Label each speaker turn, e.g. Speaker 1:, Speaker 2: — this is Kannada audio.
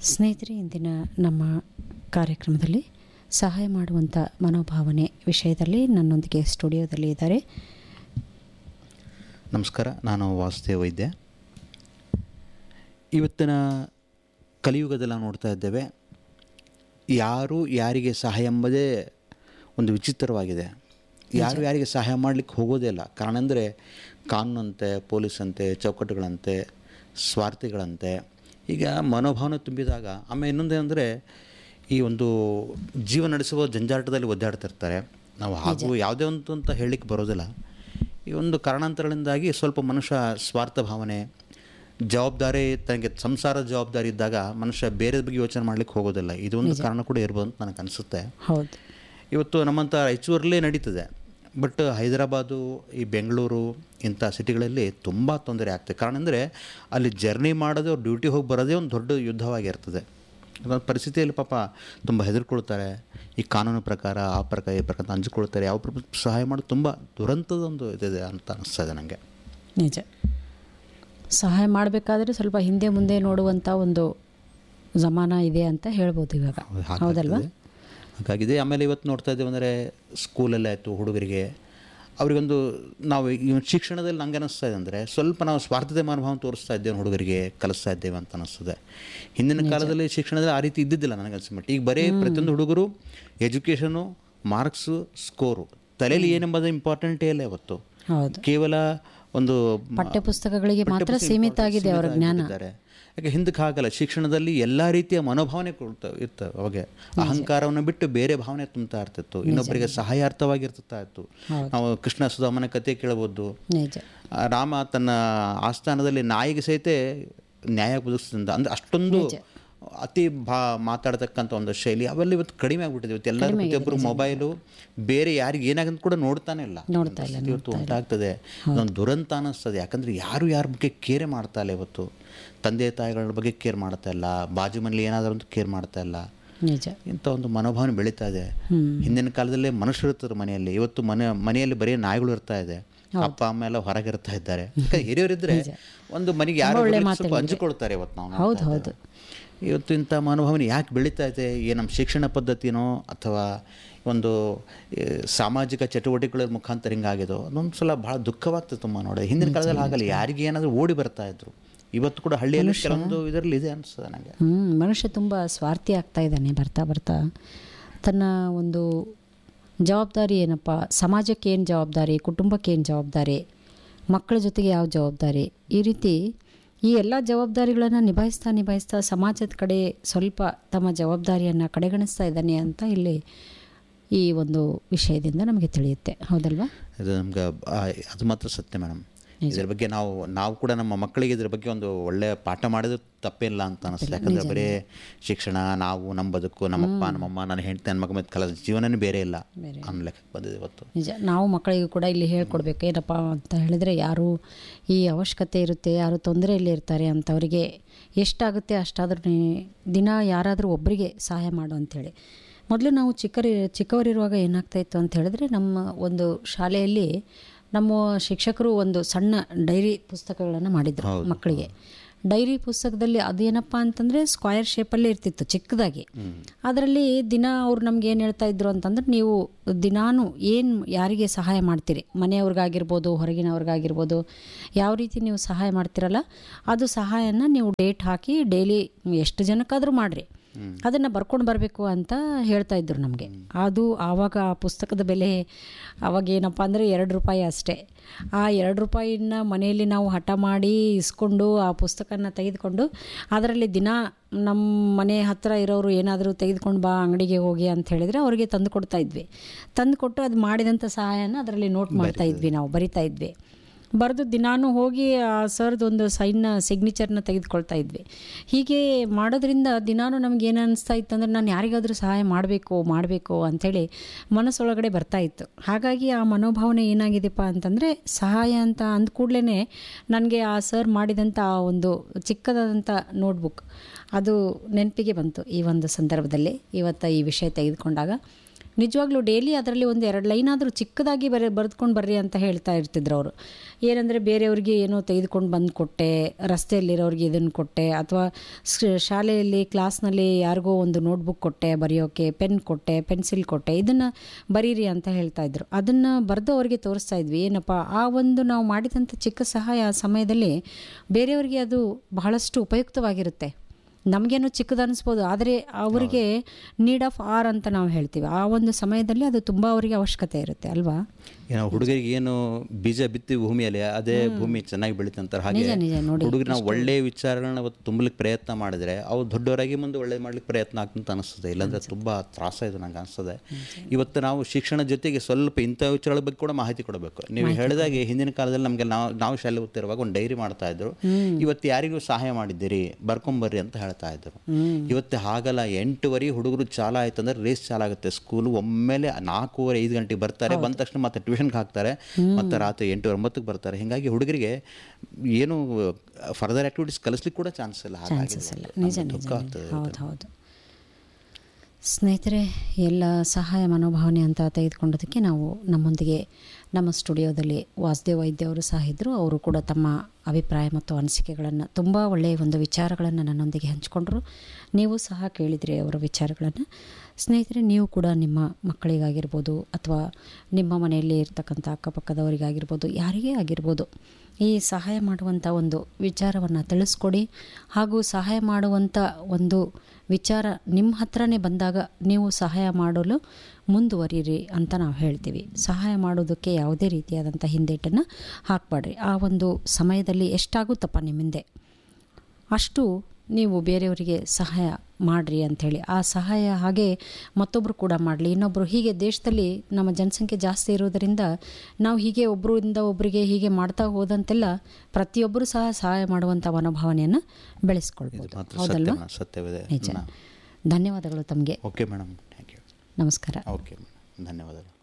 Speaker 1: ಸ್ನೇಹಿತರೆ ಇಂದಿನ ನಮ್ಮ ಕಾರ್ಯಕ್ರಮದಲ್ಲಿ ಸಹಾಯ ಮಾಡುವಂಥ ಮನೋಭಾವನೆ ವಿಷಯದಲ್ಲಿ ನನ್ನೊಂದಿಗೆ ಸ್ಟುಡಿಯೋದಲ್ಲಿ ಇದ್ದಾರೆ
Speaker 2: ನಮಸ್ಕಾರ ನಾನು ವಾಸುದೇವ ವೈದ್ಯ ಇವತ್ತಿನ ಕಲಿಯುಗದಲ್ಲಿ ನಾವು ನೋಡ್ತಾ ಇದ್ದೇವೆ ಯಾರು ಯಾರಿಗೆ ಸಹಾಯ ಎಂಬುದೇ ಒಂದು ವಿಚಿತ್ರವಾಗಿದೆ ಯಾರು ಯಾರಿಗೆ ಸಹಾಯ ಮಾಡಲಿಕ್ಕೆ ಹೋಗೋದೇ ಇಲ್ಲ ಕಾರಣ ಅಂದರೆ ಕಾನೂನಂತೆ ಪೊಲೀಸಂತೆ ಚೌಕಟ್ಟುಗಳಂತೆ ಸ್ವಾರ್ಥಿಗಳಂತೆ ಈಗ ಮನೋಭಾವನೆ ತುಂಬಿದಾಗ ಆಮೇಲೆ ಇನ್ನೊಂದೇನೆಂದರೆ ಈ ಒಂದು ಜೀವ ನಡೆಸುವ ಜಂಜಾಟದಲ್ಲಿ ಒದ್ದಾಡ್ತಿರ್ತಾರೆ ನಾವು ಹಾಗೂ ಯಾವುದೇ ಒಂದು ಅಂತ ಹೇಳಲಿಕ್ಕೆ ಬರೋದಿಲ್ಲ ಈ ಒಂದು ಕಾರಣಾಂತರಗಳಿಂದಾಗಿ ಸ್ವಲ್ಪ ಮನುಷ್ಯ ಸ್ವಾರ್ಥ ಭಾವನೆ ಜವಾಬ್ದಾರಿ ತನಗೆ ಸಂಸಾರದ ಜವಾಬ್ದಾರಿ ಇದ್ದಾಗ ಮನುಷ್ಯ ಬೇರೆ ಬಗ್ಗೆ ಯೋಚನೆ ಮಾಡಲಿಕ್ಕೆ ಹೋಗೋದಿಲ್ಲ ಇದೊಂದು ಕಾರಣ ಕೂಡ ಇರ್ಬೋದು ಅಂತ ನನಗೆ ಅನಿಸುತ್ತೆ
Speaker 1: ಹೌದು
Speaker 2: ಇವತ್ತು ನಮ್ಮಂಥ ರಾಯಚೂರಲ್ಲೇ ನಡೀತದೆ ಬಟ್ ಹೈದರಾಬಾದು ಈ ಬೆಂಗಳೂರು ಇಂಥ ಸಿಟಿಗಳಲ್ಲಿ ತುಂಬ ತೊಂದರೆ ಆಗ್ತದೆ ಕಾರಣ ಅಂದರೆ ಅಲ್ಲಿ ಜರ್ನಿ ಮಾಡೋದೇ ಅವ್ರು ಡ್ಯೂಟಿ ಹೋಗಿ ಬರೋದೇ ಒಂದು ದೊಡ್ಡ ಯುದ್ಧವಾಗಿರ್ತದೆ ಅದೊಂದು ಪರಿಸ್ಥಿತಿಯಲ್ಲಿ ಪಾಪ ತುಂಬ ಹೆದರ್ಕೊಳ್ತಾರೆ ಈ ಕಾನೂನು ಪ್ರಕಾರ ಆ ಪ್ರಕಾರ ಈ ಪ್ರಕಾರ ಅಂತ ಹಂಚ್ಕೊಳ್ತಾರೆ ಯಾವ ಪ್ರಕಾರ ಸಹಾಯ ಮಾಡೋದು ತುಂಬ ದುರಂತದೊಂದು ಇದಿದೆ ಅಂತ ಅನಿಸ್ತಾ ಇದೆ ನನಗೆ
Speaker 1: ನಿಜ ಸಹಾಯ ಮಾಡಬೇಕಾದ್ರೆ ಸ್ವಲ್ಪ ಹಿಂದೆ ಮುಂದೆ ನೋಡುವಂಥ ಒಂದು ಜಮಾನ ಇದೆ ಅಂತ ಹೇಳ್ಬೋದು ಇವಾಗ ಹೌದಲ್ವಾ
Speaker 2: ಹಾಗಾಗಿದೆ ಆಮೇಲೆ ಇವತ್ತು ನೋಡ್ತಾ ಇದ್ದೇವೆ ಅಂದರೆ ಸ್ಕೂಲಲ್ಲೇ ಆಯಿತು ಹುಡುಗರಿಗೆ ಅವರಿಗೊಂದು ನಾವು ಈ ಒಂದು ಶಿಕ್ಷಣದಲ್ಲಿ ನಂಗೆ ಅನ್ನಿಸ್ತಾ ಇದೆ ಅಂದರೆ ಸ್ವಲ್ಪ ನಾವು ಸ್ವಾರ್ಥದ ಮನೋಭಾವ ತೋರಿಸ್ತಾ ಇದ್ದೇವೆ ಹುಡುಗರಿಗೆ ಕಲಿಸ್ತಾ ಇದ್ದೇವೆ ಅಂತ ಅನ್ನಿಸ್ತದೆ ಹಿಂದಿನ ಕಾಲದಲ್ಲಿ ಶಿಕ್ಷಣದಲ್ಲಿ ಆ ರೀತಿ ಇದ್ದಿದ್ದಿಲ್ಲ ನನಗೆ ಅನ್ಸಿಮಟ್ಟು ಈಗ ಬರೀ ಪ್ರತಿಯೊಂದು ಹುಡುಗರು ಎಜುಕೇಷನು ಮಾರ್ಕ್ಸು ಸ್ಕೋರು ತಲೆಯಲ್ಲಿ ಏನೆಂಬುದು ಇಂಪಾರ್ಟೆಂಟೇ ಇಲ್ಲ ಇವತ್ತು
Speaker 1: ಹೌದು
Speaker 2: ಕೇವಲ ಒಂದು
Speaker 1: ಪಠ್ಯಪುಸ್ತಕಗಳಿಗೆ ಮಾತ್ರ
Speaker 2: ಪಠ್ಯಪುಸ್ತಕ
Speaker 1: ಸೀಮಿತ ಆಗಿದೆ ಅವರ ಜ್ಞಾನ
Speaker 2: ಇದ್ದಾರೆ. ಯಾಕೆ ಹಿಂದಕ್ಕೆ ಹಾಗಲ್ಲ ಶಿಕ್ಷಣದಲ್ಲಿ ಎಲ್ಲ ರೀತಿಯ ಮನೋಭಾವನೆ ಕೊಡ್ತವೆ ಇರ್ತವೆ ಅವಾಗೆ ಅಹಂಕಾರವನ್ನು ಬಿಟ್ಟು ಬೇರೆ ಭಾವನೆ ತುಂಬ್ತಾ ಇರ್ತಿತ್ತು ಇನ್ನೊಬ್ಬರಿಗೆ ಸಹಾಯಾರ್ಥವಾಗಿರ್ತಾ ಇತ್ತು ನಾವು ಕೃಷ್ಣ ಸುಧಾಮನ ಕತೆ ಕೇಳಬಹುದು
Speaker 1: ನಿಜ
Speaker 2: ಆ ರಾಮ ತನ್ನ ಆಸ್ಥಾನದಲ್ಲಿ ನಾಯಿಗೆ ಸಹಿತ ನ್ಯಾಯ ಬದುಕಿಸಿದ ಅಂದ್ರೆ ಅಷ್ಟೊಂದು ಅತಿ ಭಾ ಮಾತಾಡ್ತಕ್ಕಂಥ ಒಂದು ಶೈಲಿ ಅವೆಲ್ಲ ಇವತ್ತು ಕಡಿಮೆ ಆಗ್ಬಿಟ್ಟಿದೆ ಇವತ್ತು ಎಲ್ಲ ಪ್ರತಿಯೊಬ್ಬರು ಮೊಬೈಲು ಬೇರೆ ಯಾರಿಗೆ ಏನಾಗಂತ ಕೂಡ ನೋಡ್ತಾನೆ ಇಲ್ಲ
Speaker 1: ನೋಡ್ತಾ ಇಲ್ಲ,
Speaker 2: ಇವತ್ತು ಉಂಟಾಗ್ತದೆ ಅದೊಂದು ದುರಂತ ಅನ್ನಿಸ್ತದೆ ಯಾಕಂದ್ರೆ ಯಾರು ಯಾರ ಬಗ್ಗೆ ಕೇರೆ ಮಾಡ್ತಾ ಇಲ್ಲ ಇವತ್ತು ತಂದೆ ತಾಯಿಗಳ ಬಗ್ಗೆ ಕೇರ್ ಮಾಡ್ತಾ ಇಲ್ಲ ಬಾಜು ಮನೇಲಿ ಏನಾದರೂ ಅಂತ ಕೇರ್ ಮಾಡ್ತಾ ಇಲ್ಲ
Speaker 1: ನಿಜ
Speaker 2: ಇಂಥ ಒಂದು ಮನೋಭಾವನೆ ಬೆಳೀತಾ ಇದೆ ಹಿಂದಿನ ಕಾಲದಲ್ಲೇ ಮನುಷ್ಯರು ಇರ್ತಾರೆ ಮನೆಯಲ್ಲಿ ಇವತ್ತು ಮನೆ ಮನೆಯಲ್ಲಿ ಬರೀ ನಾಯಿಗಳು ಇರ್ತಾ ಇದೆ ಅಪ್ಪ ಅಮ್ಮ ಎಲ್ಲ ಹೊರಗೆ ಇರ್ತಾ ಇದ್ದಾರೆ ಯಾಕಂದ್ರೆ ಹಿರಿಯರಿದ್ರೆ ಒಂದು ಮನೆಗೆ ಯಾರು ಬರ್ಲಿಕ್ಕೆ ಸ್ವಲ್ಪ ಹಂಚಿಕೊಳ್ತಾರೆ ಇವತ್ತು ನಾವು ನೋಡ್ತಾ ಇದ್ದೇವೆ. ಇವತ್ತು ಇಂಥ ಮನೋಭಾವನೆ ಯಾಕೆ ಬೆಳೀತಾ ಇದೆ ಈ ನಮ್ಮ ಶಿಕ್ಷಣ ಪದ್ಧತಿನೋ ಅಥವಾ ಒಂದು ಈ, ಸಾಮಾಜಿಕ ಚಟುವಟಿಕೆಗಳ ಮುಖಾಂತರ ಹಿಂಗಾಗಿದೋ ಅದೊಂದು ಸಲ ಭಾಳ ದುಃಖವಾಗ್ತದೆ ತುಂಬ ನೋಡಿ ಹಿಂದಿನ ಕಾಲದಲ್ಲಿ ಆಗಲ್ಲ ಯಾರಿಗೆ ಏನಾದರೂ ಓಡಿ ಬರ್ತಾ ಇದ್ರು ಇವತ್ತು ಕೂಡ ಹಳ್ಳಿಯಲ್ಲಿ ಕೆಲವೊಂದು ಇದರಲ್ಲಿ ಇದೆ ಅನಿಸ್ತದೆ ನನಗೆ
Speaker 1: ಹ್ಞೂ ಮನುಷ್ಯ ತುಂಬ ಸ್ವಾರ್ಥಿ ಆಗ್ತಾ ಇದ್ದಾನೆ ಬರ್ತಾ ಬರ್ತಾ ತನ್ನ ಒಂದು ಜವಾಬ್ದಾರಿ ಏನಪ್ಪ ಸಮಾಜಕ್ಕೆ ಏನು ಜವಾಬ್ದಾರಿ ಕುಟುಂಬಕ್ಕೆ ಏನು ಜವಾಬ್ದಾರಿ ಮಕ್ಕಳ ಜೊತೆಗೆ ಯಾವ ಜವಾಬ್ದಾರಿ ಈ ರೀತಿ ಈ ಎಲ್ಲ ಜವಾಬ್ದಾರಿಗಳನ್ನು ನಿಭಾಯಿಸ್ತಾ ನಿಭಾಯಿಸ್ತಾ ಸಮಾಜದ ಕಡೆ ಸ್ವಲ್ಪ ತಮ್ಮ ಜವಾಬ್ದಾರಿಯನ್ನು ಕಡೆಗಣಿಸ್ತಾ ಇದ್ದಾನೆ ಅಂತ ಇಲ್ಲಿ ಈ ಒಂದು ವಿಷಯದಿಂದ ನಮಗೆ ತಿಳಿಯುತ್ತೆ ಹೌದಲ್ವಾ
Speaker 2: ಇದು ನಮ್ಗೆ ಆ, ಅದು ಮಾತ್ರ ಸತ್ಯ ಮೇಡಮ್ ಇದ್ರ ಬಗ್ಗೆ ನಾವು ನಾವು ಕೂಡ ನಮ್ಮ ಮಕ್ಕಳಿಗೆ ಇದ್ರ ಬಗ್ಗೆ ಒಂದು ಒಳ್ಳೆ ಪಾಠ ಮಾಡಿದ್ರೆ ತಪ್ಪಿಲ್ಲ ಅಂತ ಅನಿಸ್ತದೆ ಯಾಕಂದ್ರೆ ಬರೀ ಶಿಕ್ಷಣ ನಾವು ನಮ್ಮ ಬದುಕು ನಮ್ಮಪ್ಪ ನಮ್ಮಮ್ಮ ನನ್ನ ಹೆಂಡತಿ ನನ್ನ ಮಗ ಮತ್ತು ಕಲ ಜೀವನನೇ ಬೇರೆ ಇಲ್ಲ ಅನ್ನೋ ಲೆಕ್ಕಕ್ಕೆ ಬಂದಿದೆ ಇವತ್ತು
Speaker 1: ನಿಜ ನಾವು ಮಕ್ಕಳಿಗೂ ಕೂಡ ಇಲ್ಲಿ ಹೇಳ್ಕೊಡ್ಬೇಕು ಏನಪ್ಪ ಅಂತ ಹೇಳಿದರೆ ಯಾರು ಈ ಅವಶ್ಯಕತೆ ಇರುತ್ತೆ ಯಾರು ತೊಂದರೆಯಲ್ಲಿ ಇರ್ತಾರೆ ಅಂಥವರಿಗೆ ಎಷ್ಟಾಗುತ್ತೆ ಅಷ್ಟಾದ್ರೂ ನೀ- ದಿನ ಯಾರಾದರೂ ಒಬ್ಬರಿಗೆ ಸಹಾಯ ಮಾಡು ಅಂಥೇಳಿ ಮೊದಲು ನಾವು ಚಿಕ್ಕರಿ ಚಿಕ್ಕವರಿರುವಾಗ ಏನಾಗ್ತಾಯಿತ್ತು ಅಂತ ಹೇಳಿದ್ರೆ ನಮ್ಮ ಒಂದು ಶಾಲೆಯಲ್ಲಿ ನಮ್ಮ ಶಿಕ್ಷಕರು ಒಂದು ಸಣ್ಣ ಡೈರಿ ಪುಸ್ತಕಗಳನ್ನು ಮಾಡಿದ್ರು ಮಕ್ಕಳಿಗೆ ಡೈರಿ ಪುಸ್ತಕದಲ್ಲಿ ಅದೇನಪ್ಪ ಅಂತಂದರೆ ಸ್ಕ್ವಯರ್ ಶೇಪಲ್ಲೇ ಇರ್ತಿತ್ತು ಚಿಕ್ಕದಾಗಿ ಅದರಲ್ಲಿ ದಿನ ಅವ್ರು ನಮ್ಗೆ ಏನು ಹೇಳ್ತಾ ಇದ್ರು ಅಂತಂದ್ರೆ ನೀವು ದಿನಾನು ಏನು ಯಾರಿಗೆ ಸಹಾಯ ಮಾಡ್ತೀರಿ ಮನೆಯವ್ರಿಗಾಗಿರ್ಬೋದು ಹೊರಗಿನವ್ರಿಗಾಗಿರ್ಬೋದು ಯಾವ ರೀತಿ ನೀವು ಸಹಾಯ ಮಾಡ್ತಿರಲ್ಲ ಅದು ಸಹಾಯನ ನೀವು ಡೇಟ್ ಹಾಕಿ ಡೈಲಿ ಎಷ್ಟು ಜನಕ್ಕಾದರೂ ಮಾಡಿರಿ ಅದನ್ನು ಬರ್ಕೊಂಡು ಬರಬೇಕು ಅಂತ ಹೇಳ್ತಾ ಇದ್ರು ನಮಗೆ ಅದು ಆವಾಗ ಆ ಪುಸ್ತಕದ ಬೆಲೆ ಆವಾಗ ಏನಪ್ಪ ಅಂದರೆ ಎರಡು ರೂಪಾಯಿ ಅಷ್ಟೇ ಆ ಎರಡು ರೂಪಾಯಿನ ಮನೆಯಲ್ಲಿ ನಾವು ಹಠ ಮಾಡಿ ಇಸ್ಕೊಂಡು ಆ ಪುಸ್ತಕನ ತೆಗೆದುಕೊಂಡು ಅದರಲ್ಲಿ ದಿನ ನಮ್ಮ ಮನೆ ಹತ್ತಿರ ಇರೋರು ಏನಾದರೂ ತೆಗೆದುಕೊಂಡು ಬಾ ಅಂಗಡಿಗೆ ಹೋಗಿ ಅಂತ ಹೇಳಿದರೆ ಅವ್ರಿಗೆ ತಂದು ಕೊಡ್ತಾ ಇದ್ವಿ ತಂದು ಕೊಟ್ಟು ಅದು ಮಾಡಿದಂಥ ಸಹಾಯನ ಅದರಲ್ಲಿ ನೋಟ್ ಮಾಡ್ತಾ ಇದ್ವಿ ನಾವು ಬರಿತಾ ಇದ್ವಿ ಬರೆದು ದಿನಾನು ಹೋಗಿ ಆ ಸರ್ದು ಒಂದು ಸೈನ್ನ ಸಿಗ್ನೇಚರ್ನ ತೆಗೆದುಕೊಳ್ತಾ ಇದ್ವಿ ಹೀಗೆ ಮಾಡೋದ್ರಿಂದ ದಿನಾನು ನಮ್ಗೆ ಏನು ಅನಿಸ್ತಾ ಇತ್ತು ಅಂದರೆ ನಾನು ಯಾರಿಗಾದರೂ ಸಹಾಯ ಮಾಡಬೇಕು ಮಾಡಬೇಕು ಅಂಥೇಳಿ ಮನಸ್ಸೊಳಗಡೆ ಬರ್ತಾ ಇತ್ತು ಹಾಗಾಗಿ ಆ ಮನೋಭಾವನೆ ಏನಾಗಿದೆಪ್ಪ ಅಂತಂದರೆ ಸಹಾಯ ಅಂತ ಅಂದ ಕೂಡಲೇ ನನಗೆ ಆ ಸರ್ ಮಾಡಿದಂಥ ಆ ಒಂದು ಚಿಕ್ಕದಾದಂಥ ನೋಟ್ಬುಕ್ ಅದು ನೆನಪಿಗೆ ಬಂತು ಈ ಒಂದು ಸಂದರ್ಭದಲ್ಲಿ ಇವತ್ತು ಈ ವಿಷಯ ತೆಗೆದುಕೊಂಡಾಗ ನಿಜವಾಗ್ಲೂ ಡೈಲಿ ಅದರಲ್ಲಿ ಒಂದು ಎರಡು ಲೈನ್ ಆದರೂ ಚಿಕ್ಕದಾಗಿ ಬರೆ ಬರೆದುಕೊಂಡು ಬರ್ರಿ ಅಂತ ಹೇಳ್ತಾ ಇರ್ತಿದ್ರು ಅವರು ಏನಂದರೆ ಬೇರೆಯವ್ರಿಗೆ ಏನೋ ತೆಗೆದುಕೊಂಡು ಬಂದು ಕೊಟ್ಟೆ ರಸ್ತೆಯಲ್ಲಿರೋರಿಗೆ ಇದನ್ನು ಕೊಟ್ಟೆ ಅಥವಾ ಶಾಲೆಯಲ್ಲಿ ಕ್ಲಾಸ್ನಲ್ಲಿ ಯಾರಿಗೋ ಒಂದು ನೋಟ್ಬುಕ್ ಕೊಟ್ಟೆ ಬರೆಯೋಕ್ಕೆ ಪೆನ್ ಕೊಟ್ಟೆ ಪೆನ್ಸಿಲ್ ಕೊಟ್ಟೆ ಇದನ್ನು ಬರೀರಿ ಅಂತ ಹೇಳ್ತಾ ಇದ್ರು ಅದನ್ನು ಬರೆದು ಅವರಿಗೆ ತೋರಿಸ್ತಾ ಇದ್ವಿ ಏನಪ್ಪ ಆ ಒಂದು ನಾವು ಮಾಡಿದಂಥ ಚಿಕ್ಕ ಸಹಾಯ ಆ ಸಮಯದಲ್ಲಿ ಬೇರೆಯವರಿಗೆ ಅದು ಬಹಳಷ್ಟು ಉಪಯುಕ್ತವಾಗಿರುತ್ತೆ ನಮಗೇನು ಚಿಕ್ಕದು ಅನಿಸ್ಬೋದು ಆದರೆ ಅವರಿಗೆ ನೀಡ್ ಆಫ್ ಆರ್ ಅಂತ ನಾವು ಹೇಳ್ತೀವಿ ಆ ಒಂದು ಸಮಯದಲ್ಲಿ ಅದು ತುಂಬ ಅವರಿಗೆ ಅವಶ್ಯಕತೆ ಇರುತ್ತೆ ಅಲ್ವಾ
Speaker 2: ಏನೋ ಹುಡುಗರಿಗೆ ಏನು ಬೀಜ ಬಿತ್ತಿ ಭೂಮಿಯಲ್ಲಿ ಅದೇ ಭೂಮಿ ಚೆನ್ನಾಗಿ ಬೆಳೀತಂತಾರೆ ಹಾಗೆ
Speaker 1: ನಿಜ ನಿಜ ನೋಡಿ
Speaker 2: ಹುಡುಗರು ನಾವು ಒಳ್ಳೆಯ ವಿಚಾರಗಳನ್ನ ಅವತ್ತು ತುಂಬಲಿಕ್ಕೆ ಪ್ರಯತ್ನ ಮಾಡಿದ್ರೆ ಅವು ದೊಡ್ಡವರಾಗಿ ಮುಂದೆ ಒಳ್ಳೆ ಮಾಡ್ಲಿಕ್ಕೆ ಪ್ರಯತ್ನ ಆಗ್ತಂತ ಅನಿಸ್ತದೆ ಇಲ್ಲಾಂದ್ರೆ ತುಂಬ ತ್ರಾಸ ಇದು ನಂಗೆ ಅನಿಸ್ತದೆ ಇವತ್ತು ನಾವು ಶಿಕ್ಷಣ ಜೊತೆಗೆ ಸ್ವಲ್ಪ ಇಂಥ ವಿಚಾರಗಳ ಬಗ್ಗೆ ಕೂಡ ಮಾಹಿತಿ ಕೊಡಬೇಕು ನೀವು ಹೇಳಿದಾಗೆ ಹಿಂದಿನ ಕಾಲದಲ್ಲಿ ನಮಗೆ ನಾವು ನಾವು ಶಾಲೆ ಓದ್ತಿರುವಾಗ ಒಂದು ಡೈರಿ ಮಾಡ್ತಾ ಇದ್ರು ಇವತ್ತು ಯಾರಿಗೂ ಸಹಾಯ ಮಾಡಿದ್ದೀರಿ ಬರ್ಕೊಂಬರ್ರಿ ಅಂತ ಹೇಳ್ತಾ ಇದ್ರು ಇವತ್ತು ಹಾಗಲ್ಲ ಎಂಟುವರೆ ಹುಡುಗರು ಚಾಲ ಆಯ್ತು ಅಂದ್ರೆ ರೇಸ್ ಚಾಲ ಆಗುತ್ತೆ ಸ್ಕೂಲು ಒಮ್ಮೆಲೆ ನಾಲ್ಕೂವರೆ ಐದು ಗಂಟೆಗೆ ಬರ್ತಾರೆ ಬಂದ ತಕ್ಷಣ ಮತ್ತೆ ಟ್ಯೂಷನ್ಗೆ ಹಾಕ್ತಾರೆ ಮತ್ತೆ ರಾತ್ರಿ ಎಂಟು ಒಂಬತ್ತಕ್ಕೆ ಬರ್ತಾರೆ ಹಿಂಗಾಗಿ ಹುಡುಗರಿಗೆ ಏನು ಫರ್ದರ್ ಆಕ್ಟಿವಿಟೀಸ್ ಕಲಿಸ್ಲಿಕ್ಕೆ ಕೂಡ ಚಾನ್ಸ್ ಇಲ್ಲ ಹಾಗಾಗಿ
Speaker 1: ಇಲ್ಲ ನಿಜ ನಿಜ
Speaker 2: ದುಃಖ ಆಗ್ತದೆ
Speaker 1: ಹೌದು ಹೌದು ಸ್ನೇಹಿತರೆ ಎಲ್ಲ ಸಹಾಯ ಮನೋಭಾವನೆ ಅಂತ ತೆಗೆದುಕೊಂಡೋದಕ್ಕೆ ನಾವು ನಮ್ಮೊಂದಿಗೆ ನಮ್ಮ ಸ್ಟುಡಿಯೋದಲ್ಲಿ ವಾಸುದೇವ್ ವೈದ್ಯ ಅವರು ಸಹ ಇದ್ದರು ಅವರು ಕೂಡ ತಮ್ಮ ಅಭಿಪ್ರಾಯ ಮತ್ತು ಅನಿಸಿಕೆಗಳನ್ನು ತುಂಬ ಒಳ್ಳೆಯ ಒಂದು ವಿಚಾರಗಳನ್ನು ನನ್ನೊಂದಿಗೆ ಹಂಚಿಕೊಂಡ್ರು ನೀವು ಸಹ ಕೇಳಿದ್ರಿ ಅವರ ವಿಚಾರಗಳನ್ನು ಸ್ನೇಹಿತರೆ ನೀವು ಕೂಡ ನಿಮ್ಮ ಮಕ್ಕಳಿಗಾಗಿರ್ಬೋದು ಅಥವಾ ನಿಮ್ಮ ಮನೆಯಲ್ಲಿ ಇರ್ತಕ್ಕಂಥ ಅಕ್ಕಪಕ್ಕದವರಿಗಾಗಿರ್ಬೋದು ಯಾರಿಗೇ ಆಗಿರ್ಬೋದು ಈ ಸಹಾಯ ಮಾಡುವಂಥ ಒಂದು ವಿಚಾರವನ್ನು ತಿಳಿಸ್ಕೊಡಿ ಹಾಗೂ ಸಹಾಯ ಮಾಡುವಂಥ ಒಂದು ವಿಚಾರ ನಿಮ್ಮ ಹತ್ರನೇ ಬಂದಾಗ ನೀವು ಸಹಾಯ ಮಾಡಲು ಮುಂದುವರಿರಿ ಅಂತ ನಾವು ಹೇಳ್ತೀವಿ ಸಹಾಯ ಮಾಡೋದಕ್ಕೆ ಯಾವುದೇ ರೀತಿಯಾದಂಥ ಹಿಂದೇಟನ್ನು ಹಾಕಬೇಡ್ರಿ ಆ ಒಂದು ಸಮಯದಲ್ಲಿ ಎಷ್ಟಾಗುತ್ತಪ್ಪ ನಿಮ್ಮಿಂದೆ ಅಷ್ಟು ನೀವು ಬೇರೆಯವರಿಗೆ ಸಹಾಯ ಮಾಡಿರಿ ಅಂಥೇಳಿ ಆ ಸಹಾಯ ಹಾಗೆ ಮತ್ತೊಬ್ಬರು ಕೂಡ ಮಾಡಲಿ ಇನ್ನೊಬ್ಬರು ಹೀಗೆ ದೇಶದಲ್ಲಿ ನಮ್ಮ ಜನಸಂಖ್ಯೆ ಜಾಸ್ತಿ ಇರೋದರಿಂದ ನಾವು ಹೀಗೆ ಒಬ್ಬರಿಂದ ಒಬ್ಬರಿಗೆ ಹೀಗೆ ಮಾಡ್ತಾ ಹೋದಂತೆಲ್ಲ ಪ್ರತಿಯೊಬ್ಬರು ಸಹ ಸಹಾಯ ಮಾಡುವಂಥ ಮನೋಭಾವನೆಯನ್ನು ಬೆಳೆಸ್ಕೊಳ್ಬೋದು
Speaker 2: ಮಾತ್ರ
Speaker 1: ಹೌದಲ್ವಾ
Speaker 2: ಸತ್ಯ ಸತ್ಯವಿದೆ
Speaker 1: ನಿಜ ಧನ್ಯವಾದಗಳು ತಮಗೆ
Speaker 2: ಓಕೆ ಮೇಡಮ್ ಥ್ಯಾಂಕ್ ಯು
Speaker 1: ನಮಸ್ಕಾರ
Speaker 2: ಓಕೆ ಮೇಡಮ್ ಧನ್ಯವಾದಗಳು